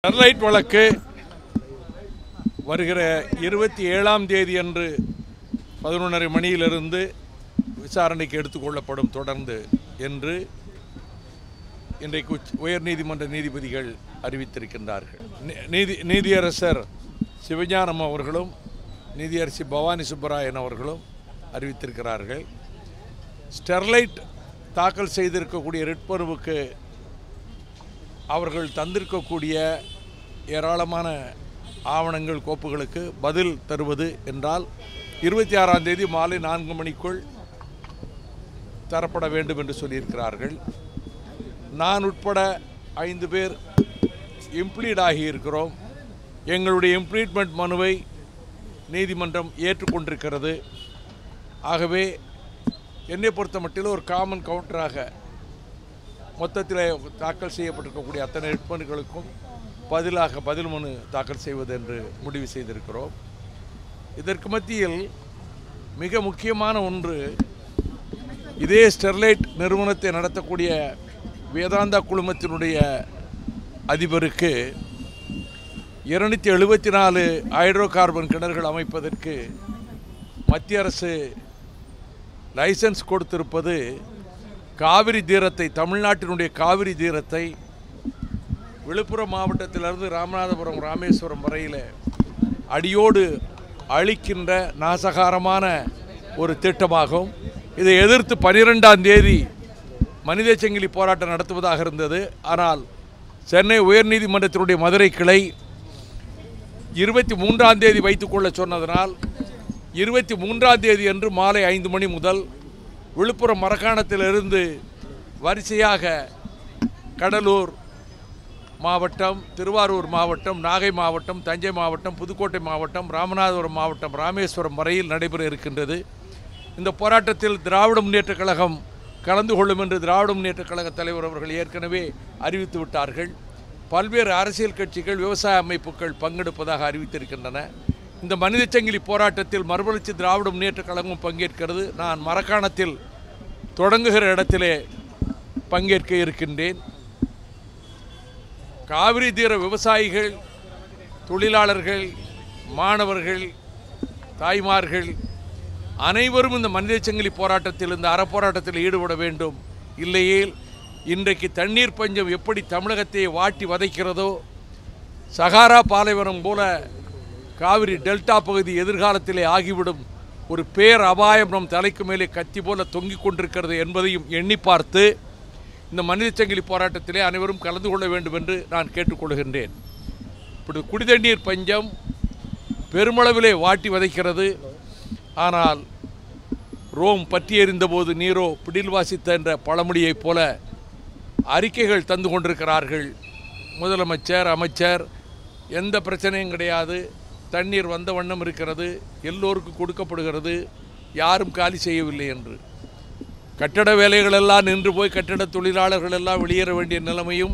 Sterlite வழக்கு வருகிற இருபத்தி ஏழாம் தேதி அன்று பதினொன்றரை மணியிலிருந்து விசாரணைக்கு எடுத்துக்கொள்ளப்படும் தொடர்ந்து என்று இன்றைக்கு உச்ச- உயர்நீதிமன்ற நீதிபதிகள் அறிவித்திருக்கின்றார்கள் நீ- நீதி நீதியரசர் சிவஞானம் அவர்களும் நீதியரசி பவானி சுப்பராயன் அவர்களும் அறிவித்திருக்கிறார்கள் ஸ்டெர்லைட் தாக்கல் செய்திருக்கக்கூடிய ரிட் மனுவுக்கு அவர்கள் தந்திருக்கக்கூடிய ஏராளமான ஆவணங்கள் கோப்புகளுக்கு பதில் தருவது என்றால் இருபத்தி ஆறாம் தேதி மாலை நான்கு மணிக்குள் தரப்பட வேண்டும் என்று சொல்லியிருக்கிறார்கள் நான் உட்பட ஐந்து பேர் இம்ப்ளீட் ஆகியிருக்கிறோம் எங்களுடைய இம்ப்ளீட்மெண்ட் மனுவை நீதிமன்றம் ஏற்றுக்கொண்டிருக்கிறது ஆகவே என்னை பொறுத்த மட்டில் ஒரு காமன் கவுண்டராக மொத்தத்தில் தாக்கல் செய்யப்பட்டிருக்கக்கூடிய அத்தனை ரிட்மனுகளுக்கும் பதிலாக பதில் மனு தாக்கல் செய்வது என்று முடிவு செய்திருக்கிறோம் இதற்கு மத்தியில் மிக முக்கியமான ஒன்று இதே ஸ்டெர்லைட் நிறுவனத்தை நடத்தக்கூடிய வேதாந்தா குழுமத்தினுடைய அதிபருக்கு இருநூத்தி எழுபத்தி நாலு ஹைட்ரோ கார்பன் கிணறுகள் அமைப்பதற்கு மத்திய அரசு லைசன்ஸ் கொடுத்திருப்பது காவிரி தீரத்தை தமிழ்நாட்டினுடைய காவிரி தீரத்தை விழுப்புரம் மாவட்டத்திலிருந்து ராமநாதபுரம் ராமேஸ்வரம் வரையில் அடியோடு அழிக்கின்ற நாசகாரமான ஒரு திட்டமாகும் இதை எதிர்த்து பனிரெண்டாம் தேதி மனித சங்கிலி போராட்டம் நடத்துவதாக இருந்தது ஆனால் சென்னை உயர்நீதிமன்றத்தினுடைய மதுரை கிளை இருபத்தி மூன்றாம் தேதி வைத்துக்கொள்ள சொன்னதனால் இருபத்தி மூன்றாம் தேதி அன்று மாலை ஐந்து மணி முதல் விழுப்புரம் மரக்காணத்திலிருந்து வரிசையாக கடலூர் மாவட்டம் திருவாரூர் மாவட்டம் நாகை மாவட்டம் தஞ்சை மாவட்டம் புதுக்கோட்டை மாவட்டம் ராமநாதபுரம் மாவட்டம் ராமேஸ்வரம் வரையில் நடைபெற இருக்கின்றது இந்த போராட்டத்தில் திராவிட முன்னேற்றக் கழகம் கலந்து கொள்ளும் என்று திராவிட முன்னேற்றக் கழக தலைவர் அவர்கள் ஏற்கனவே அறிவித்து விட்டார்கள் பல்வேறு அரசியல் கட்சிகள் விவசாய அமைப்புகள் பங்கெடுப்பதாக அறிவித்திருக்கின்றன இந்த மனித சங்கிலி போராட்டத்தில் மறுமலர்ச்சி திராவிட முன்னேற்றக் கழகம் பங்கேற்கிறது நான் மரக்காணத்தில் தொடங்குகிற இடத்திலே பங்கேற்க இருக்கின்றேன் காவிரி தீர விவசாயிகள் தொழிலாளர்கள் மாணவர்கள் தாய்மார்கள் அனைவரும் இந்த மனித சங்கிலி போராட்டத்தில் இந்த அறப்போராட்டத்தில் ஈடுபட வேண்டும் இல்லையேல் இன்றைக்கு தண்ணீர் பஞ்சம் எப்படி தமிழகத்தை வாட்டி வதைக்கிறதோ சகாரா பாலைவனம் போல காவிரி டெல்டா பகுதி எதிர்காலத்திலே ஆகிவிடும் ஒரு பேர் அபாயம் நம் தலைக்கு மேலே கத்தி போல தொங்கிக் கொண்டிருக்கிறது என்பதையும் எண்ணி பார்த்து இந்த மனித சங்கிலி போராட்டத்திலே அனைவரும் கலந்து கொள்ள வேண்டும் என்று நான் கேட்டுக்கொள்கின்றேன் இப்படி குடிதண்ணீர் பஞ்சம் பெருமளவிலே வாட்டி வதைக்கிறது ஆனால் ரோம் பற்றி எறிந்தபோது நீரோ பிடில் வாசித்த என்ற பழமொழியைப் போல அறிக்கைகள் தந்து கொண்டிருக்கிறார்கள் முதலமைச்சர் அமைச்சர் எந்த பிரச்சனையும் கிடையாது தண்ணீர் வந்த வண்ணம் இருக்கிறது எல்லோருக்கும் கொடுக்கப்படுகிறது யாரும் காலி செய்யவில்லை என்று கட்டட வேலைகள் எல்லாம் நின்று போய் கட்டட தொழிலாளர்கள் எல்லாம் வெளியேற வேண்டிய நிலைமையும்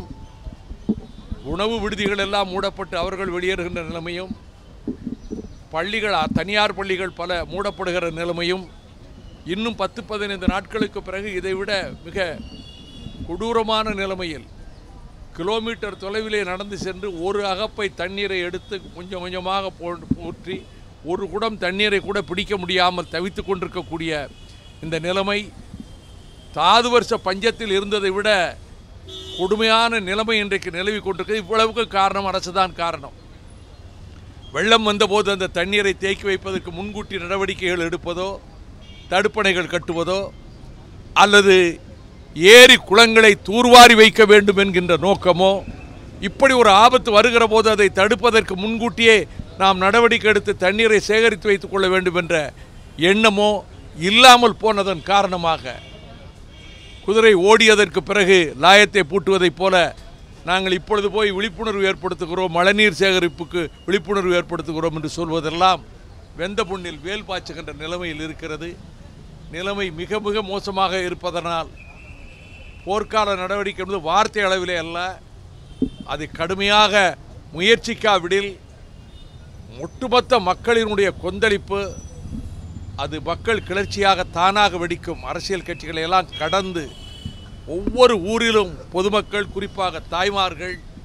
உணவு விடுதிகள் எல்லாம் மூடப்பட்டு அவர்கள் வெளியேறுகின்ற நிலைமையும் பள்ளிகள் அ- தனியார் பள்ளிகள் பல மூடப்படுகிற நிலைமையும் இன்னும் பத்து பதினைந்து நாட்களுக்கு பிறகு இதைவிட மிக கொடூரமான நிலைமையில் கிலோமீட்டர் தொலைவிலே நடந்து சென்று ஒரு அகப்பை தண்ணீரை எடுத்து கொஞ்சம் கொஞ்சமாக போ- ஊற்றி ஒரு குடம் தண்ணீரை கூட பிடிக்க முடியாமல் தவித்து கொண்டிருக்கக்கூடிய இந்த நிலைமை தாது வருஷ பஞ்சத்தில் இருந்ததை விட கொடுமையான நிலைமை இன்றைக்கு நிலவி கொண்டிருக்கு இவ்வளவுக்கு காரணம் அரசு தான் காரணம் வெள்ளம் வந்தபோது அந்த தண்ணீரை தேக்கி வைப்பதற்கு முன்கூட்டி நடவடிக்கைகள் எடுப்பதோ தடுப்பணைகள் கட்டுவதோ அல்லது ஏரி குளங்களை தூர்வாரி வைக்க வேண்டும் என்கின்ற நோக்கமோ இப்படி ஒரு ஆபத்து வருகிற போது அதை தடுப்பதற்கு முன்கூட்டியே நாம் நடவடிக்கை எடுத்து தண்ணீரை சேகரித்து வைத்துக் கொள்ள வேண்டும் என்ற எண்ணமோ இல்லாமல் போனதன் காரணமாக குதிரை ஓடியதற்கு பிறகு லாயத்தை பூட்டுவதைப் போல நாங்கள் இப்பொழுது போய் விழிப்புணர்வு ஏற்படுத்துகிறோம் மழைநீர் சேகரிப்புக்கு விழிப்புணர்வு ஏற்படுத்துகிறோம் என்று சொல்வதெல்லாம் வெந்த புண்ணில் வேல் பாய்ச்சுகின்ற நிலைமையில் இருக்கிறது நிலைமை மிக மிக மோசமாக இருப்பதனால் போர்க்கால நடவடிக்கை என்பது வார்த்தை அளவிலே அல்ல அதை கடுமையாக முயற்சிக்காவிடில் ஒட்டுமொத்த மக்களினுடைய கொந்தளிப்பு அது மக்கள் கிளர்ச்சியாக தானாக வெடிக்கும் அரசியல் கட்சிகளை எல்லாம் கடந்து ஒவ்வொரு ஊரிலும் பொதுமக்கள் குறிப்பாக தாய்மார்கள்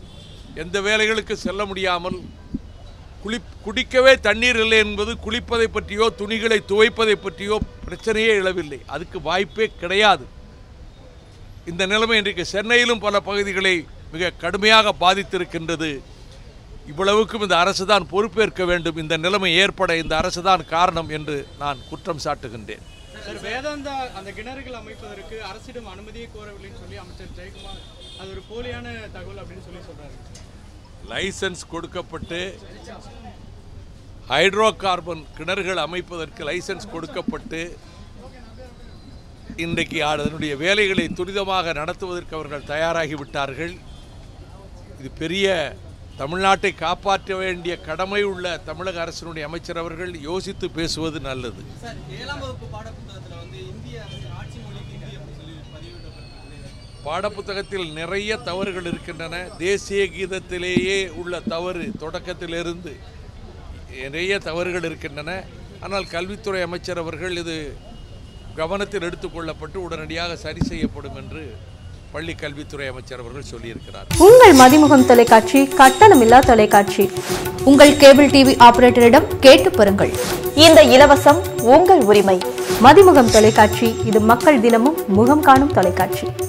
எந்த வேலைகளுக்கு செல்ல முடியாமல் குளி குடிக்கவே தண்ணீர் இல்லை என்பது குளிப்பதை பற்றியோ துணிகளை துவைப்பதை பற்றியோ பிரச்சனையே எழவில்லை அதுக்கு வாய்ப்பே கிடையாது இந்த நிலைமை இன்றைக்கு சென்னையிலும் பல பகுதிகளை மிக கடுமையாக பாதித்திருக்கின்றது இவ்வளவுக்கும் இந்த அரசு தான் பொறுப்பேற்க வேண்டும் இந்த நிலைமை ஏற்பட இந்த அரசு தான் காரணம் என்று நான் குற்றம் சாட்டுகின்றேன் சார் வேதாந்தா அந்த கிணறுகள் அமைப்பதற்கு அரசிடம் அனுமதியை கோரவில்லைன்னு சொல்லி அமைச்சர் ஜெயக்குமார் அது ஒரு போலியான தகவல் அப்படின்னு சொல்லி சொல்றாரு லைசன்ஸ் கொடுக்கப்பட்டு ஹைட்ரோ கார்பன் கிணறுகள் அமைப்பதற்கு லைசன்ஸ் கொடுக்கப்பட்டு இன்றைக்கு அதனுடைய வேலைகளை துரிதமாக நடத்துவதற்கு அவர்கள் தயாராகி விட்டார்கள் இது பெரிய தமிழ்நாட்டை காப்பாற்ற வேண்டிய கடமை உள்ள தமிழக அரசினுடைய அமைச்சர் அவர்கள் யோசித்து பேசுவது நல்லது சார் ஏழாம் வகுப்பு பாடப்புத்தகத்தில் வந்து இந்திய அரசு ஆட்சி மொழிக்கு இந்தி அப்படின்னு சொல்லி பதிவிடப்பட்டிருக்கு பாடப்புத்தகத்தில் நிறைய தவறுகள் இருக்கின்றன தேசிய கீதத்திலேயே உள்ள தவறு தொடக்கத்திலிருந்து நிறைய தவறுகள் இருக்கின்றன ஆனால் கல்வித்துறை அமைச்சர் அவர்கள் இது கவனத்தில் எடுத்துக்கொள்ளப்பட்டு உடனடியாக சரி செய்யப்படும் என்று பள்ளி கல்வித்துறை அமைச்சர் அவர்கள் சொல்லியிருக்கிறார் உங்கள் மதிமுகம் தொலைக்காட்சி கட்டணமில்லா தொலைக்காட்சி உங்கள் கேபிள் டிவி ஆபரேட்டரிடம் கேட்டு பெறுங்கள் இந்த இலவசம் உங்கள் உரிமை மதிமுகம் தொலைக்காட்சி இது மக்கள் தினமும் முகம் காணும் தொலைக்காட்சி